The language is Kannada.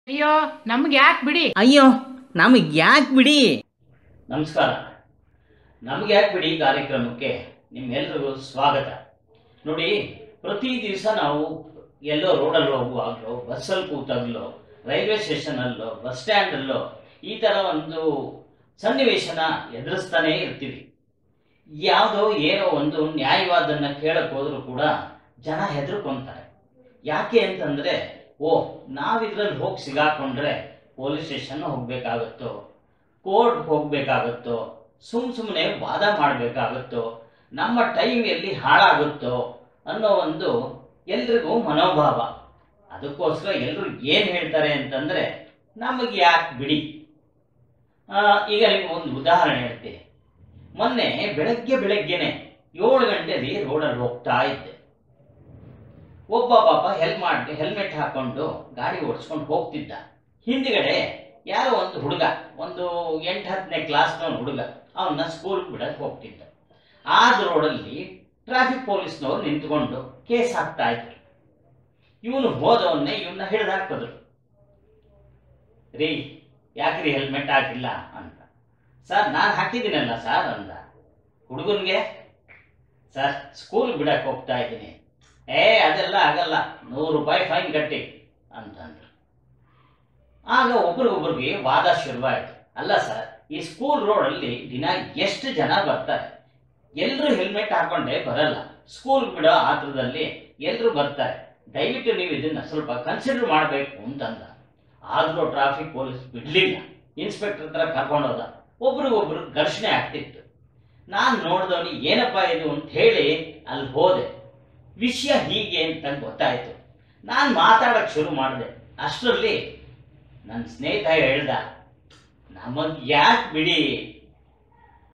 ಅಯ್ಯೋ ನಮ್ಗೆ ಯಾಕೆ ಬಿಡಿ ಅಯ್ಯೋ ನಮಗೆ ಯಾಕೆ ಬಿಡಿ ನಮಸ್ಕಾರ ನಮಗೆ ಯಾಕೆ ಬಿಡಿ ಕಾರ್ಯಕ್ರಮಕ್ಕೆ ನಿಮ್ಮೆಲ್ಲರಿಗೂ ಸ್ವಾಗತ ನೋಡಿ ಪ್ರತಿ ದಿವಸ ನಾವು ಎಲ್ಲೋ ರೋಡಲ್ಲಿ ಹೋಗುವಾಗಲೋ ಬಸ್ಸಲ್ಲಿ ಕೂತಾಗಲೋ ರೈಲ್ವೆ ಸ್ಟೇಷನಲ್ಲೋ ಬಸ್ ಸ್ಟ್ಯಾಂಡಲ್ಲೋ ಈ ಥರ ಒಂದು ಸನ್ನಿವೇಶನ ಎದುರಿಸ್ತಾನೇ ಇರ್ತೀವಿ ಯಾವುದೋ ಏನೋ ಒಂದು ನ್ಯಾಯವಾದನ್ನ ಕೇಳಕ್ಕೆ ಹೋದರೂ ಕೂಡ ಜನ ಹೆದರ್ಕೊಂತಾರೆ ಯಾಕೆ ಅಂತಂದರೆ ಓ ನಾವಿದ್ರಲ್ಲಿ ಹೋಗಿ ಸಿಗಾಕೊಂಡ್ರೆ ಪೊಲೀಸ್ ಸ್ಟೇಷನ್ ಹೋಗಬೇಕಾಗುತ್ತೋ ಕೋರ್ಟ್ ಹೋಗಬೇಕಾಗುತ್ತೋ ಸುಮ್ಮ ಸುಮ್ಮನೆ ವಾದ ಮಾಡಬೇಕಾಗುತ್ತೋ ನಮ್ಮ ಟೈಮ್ ಎಲ್ಲಿ ಹಾಳಾಗುತ್ತೋ ಅನ್ನೋ ಒಂದು ಎಲ್ರಿಗೂ ಮನೋಭಾವ ಅದಕ್ಕೋಸ್ಕರ ಎಲ್ಲರೂ ಏನು ಹೇಳ್ತಾರೆ ಅಂತಂದರೆ ನಮಗೆ ಯಾಕೆ ಬಿಡಿ ಆ, ಈಗ ನಿಮ್ಗೆ ಒಂದು ಉದಾಹರಣೆ ಹೇಳ್ತೀನಿ ಮೊನ್ನೆ ಬೆಳಗ್ಗೆ ಬೆಳಗ್ಗೆನೆ ಏಳು ಗಂಟೆಲಿ ರೋಡಲ್ಲಿ ಹೋಗ್ತಾ ಇದ್ದೆ ಒಬ್ಬ ಪಾಪ ಹೆಲ್ಪ್ ಮಾಡಿ ಹೆಲ್ಮೆಟ್ ಹಾಕೊಂಡು ಗಾಡಿ ಓಡಿಸ್ಕೊಂಡು ಹೋಗ್ತಿದ್ದ ಹಿಂದ್ಗಡೆ ಯಾರೋ ಒಂದು ಹುಡುಗ ಒಂದು ಎಂಟು ಹತ್ತನೇ ಕ್ಲಾಸ್ನ ಹುಡುಗ ಅವನ್ನ ಸ್ಕೂಲ್ ಬಿಡಕ್ಕೆ ಹೋಗ್ತಿದ್ದ ಆದ ರೋಡಲ್ಲಿ ಟ್ರಾಫಿಕ್ ಪೊಲೀಸ್ನವ್ರು ನಿಂತ್ಕೊಂಡು ಕೇಸ್ ಹಾಕ್ತಾ ಇದ್ರು ಇವನು ಹೋದವನ್ನೇ ಇವನ್ನ ಹಿಡಿದು ಹಾಕಿದ್ರು ರೀ ಯಾಕ್ರಿ ಹೆಲ್ಮೆಟ್ ಹಾಕಿಲ್ಲ ಅಂತ ಸರ್ ನಾನು ಹಾಕಿದ್ದೀನಲ್ಲ ಸರ್ ಅಂದ ಹುಡುಗನ್ಗೆ ಸರ್ ಸ್ಕೂಲ್ ಬಿಡಕ್ಕೆ ಹೋಗ್ತಾ ಇದ್ದೀನಿ ಏ ಅದೆಲ್ಲ ಆಗಲ್ಲ ನೂರು ರೂಪಾಯಿ ಫೈನ್ ಕಟ್ಟಿ ಅಂತಂದ್ರು ಆಗ ಒಬ್ರಿಗೊಬ್ರಿಗೆ ವಾದ ಶುರುವಾಯಿತು ಅಲ್ಲ ಸರ್ ಈ ಸ್ಕೂಲ್ ರೋಡಲ್ಲಿ ದಿನ ಎಷ್ಟು ಜನ ಬರ್ತಾರೆ ಎಲ್ಲರೂ ಹೆಲ್ಮೆಟ್ ಹಾಕೊಂಡೇ ಬರಲ್ಲ ಸ್ಕೂಲ್ ಬಿಡೋ ಆತ್ರದಲ್ಲಿ ಎಲ್ಲರೂ ಬರ್ತಾರೆ ದಯವಿಟ್ಟು ನೀವು ಇದನ್ನ ಸ್ವಲ್ಪ ಕನ್ಸಿಡರ್ ಮಾಡಬೇಕು ಅಂತಂದ ಆದರೂ ಟ್ರಾಫಿಕ್ ಪೊಲೀಸ್ ಬಿಡಲಿಲ್ಲ ಇನ್ಸ್ಪೆಕ್ಟರ್ ಹತ್ರ ಕರ್ಕೊಂಡೋದ ಒಬ್ರಿಗೊಬ್ರು ಘರ್ಷಣೆ ಆಗ್ತಿತ್ತು ನಾನು ನೋಡಿದವನು ಏನಪ್ಪ ಇದು ಅಂತ ಹೇಳಿ ಅಲ್ಲಿ ಹೋದೆ ವಿಷಯ ಹೀಗೆ ಅಂತ ಗೊತ್ತಾಯ್ತು ನಾನು ಮಾತಾಡಕ್ಕೆ ಶುರು ಮಾಡಿದೆ ಅಷ್ಟರಲ್ಲಿ ನನ್ನ ಸ್ನೇಹಿತ ಹೇಳ್ದ ನಮಗೆ ಯಾಕೆ ಬಿಡಿ